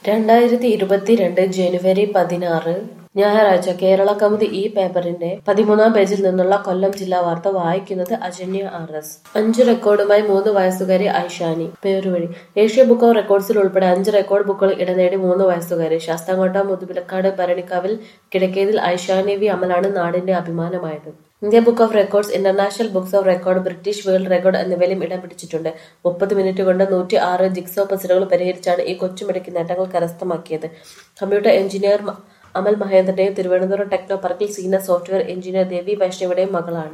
രണ്ടായിരത്തി ഇരുപത്തിരണ്ട് ജനുവരി പതിനാറ് ഞായറാഴ്ച കേരള കൗമുദി ഈ പേപ്പറിന്റെ പതിമൂന്നാം പേജിൽ നിന്നുള്ള കൊല്ലം ജില്ലാ വാർത്ത വായിക്കുന്നത് അജന്യ ആർ എസ് അഞ്ച് റെക്കോർഡുമായി മൂന്ന് വയസ്സുകാരി ഐഷാനി പേരുവഴി ഏഷ്യ ബുക്ക് ഓഫ് റെക്കോർഡ്സിൽ ഉൾപ്പെടെ അഞ്ച് റെക്കോർഡ് ബുക്കുകൾ ഇടനേടി മൂന്ന് വയസ്സുകാരി ശാസ്താംകോട്ട മുതുപിലക്കാട് ഭരണിക്കാവിൽ കിഴക്കേതിൽ ഐഷാനി വി അമലാണ് നാടിന്റെ അഭിമാനമായത് India book of records international books of record British world record എന്നിവയിലും ഇടം പിടിച്ചിട്ടുണ്ട് മുപ്പത് മിനിറ്റ് കൊണ്ട് നൂറ്റി ആറ് ജിക്സോ പസിലുകൾ പരിഹരിച്ചാണ് ഈ കൊച്ചുമിടയ്ക്ക് നേട്ടങ്ങൾ കരസ്ഥമാക്കിയത് കമ്പ്യൂട്ടർ എഞ്ചിനീയർ മ- അമൽ മഹേന്ദ്രന്റെയും തിരുവനന്തപുരം ടെക്നോ പാർക്കിൽ സീനിയർ സോഫ്റ്റ്വെയർ എഞ്ചിനീയർ ദേവി വൈഷ്ണവിയുടെയും മകളാണ്